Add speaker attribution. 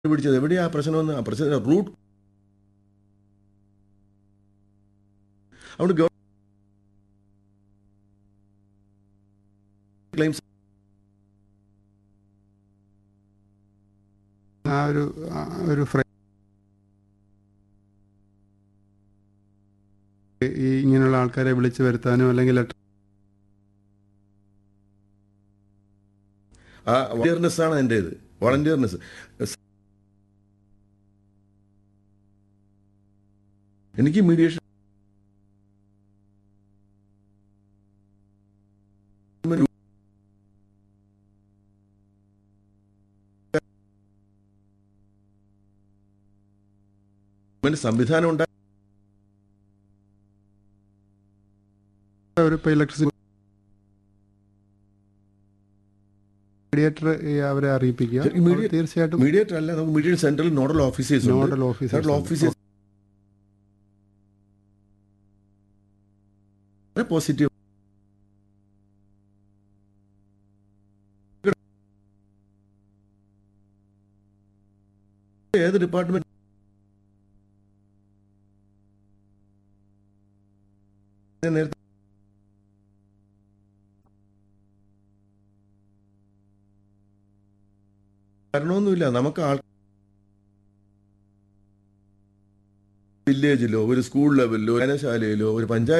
Speaker 1: പിടിച്ചത് എവിടെയാ പ്രശ്നമെന്ന് ആ പ്രശ്നം റൂട്ട് അവിടെ ക്ലെയിംസ്
Speaker 2: ആ ഒരു ആ ഒരു ഫ്രേ ഈ ഇങ്ങനെയുള്ള ആൾക്കാരെ വിളിച്ചു വരുത്താനോ അല്ലെങ്കിൽ ലെറ്റർ
Speaker 1: ആ വളണ്ടിയർനെസ് ആണ് എൻ്റെ ഇത് വളണ്ടിയർനെസ് എനിക്ക് മീഡിയേഷൻ സംവിധാനം ഉണ്ടാ
Speaker 2: ഒരു ഇപ്പോൾ ഇലക്ട്രിസിറ്റി മീഡിയേറ്റർ അവരെ അറിയിപ്പിക്കുക
Speaker 1: ഈ media-
Speaker 2: അപ്പോൾ തീർച്ചയായിട്ടും
Speaker 1: മീഡിയേറ്റർ അല്ല നമുക്ക് mediate central nodal officers
Speaker 2: nodal officer
Speaker 1: nodal officers positive ഏത് ഡിപ്പാർട്ട്മെന്റ് നേരത്തെ കാരണമൊന്നുമില്ല നമുക്ക് ആൾ വില്ലേജിലോ ഒരു സ്കൂൾ ലെവലിലോ വായനശാലയിലോ ഒരു പഞ്ചായത്ത്